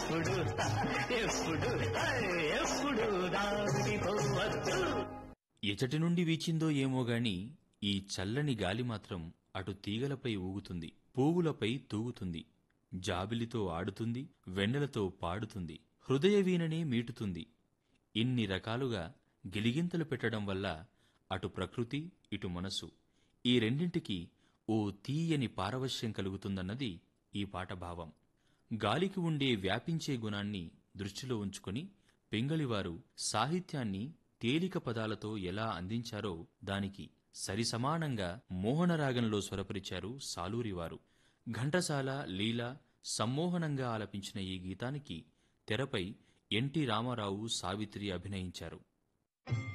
ఎప్పుడు ఎప్పుడు ఎప్పుడు దాటిపోవద్దు ఎచటి నుండి వీచిందో ఏమో గాని ఈ చల్లని గాలి మాత్రం అటు తీగలపై ఊగుతుంది పువ్వులపై తూగుతుంది జాబిలితో ఆడుతుంది వెన్నెలతో పాడుతుంది హృదయ వీణనే మీటుతుంది ఇన్ని రకాలుగా గిలిగింతలు పెట్టడం వల్ల అటు ప్రకృతి ఇటు మనసు ఈ రెండింటికి ఓ తీయని పారవశ్యం కలుగుతుందన్నది ఈ పాట భావం గాలికి ఉండే వ్యాపించే గుణాన్ని దృష్టిలో ఉంచుకొని పింగళివారు సాహిత్యాన్ని తేలిక పదాలతో ఎలా అందించారో దానికి సరిసమానంగా మోహనరాగంలో స్వరపరిచారు సాలూరివారు ఘంటసాల లీల సమ్మోహనంగా ఆలపించిన ఈ గీతానికి తెరపై ఎన్టీ రామారావు సావిత్రి అభినయించారు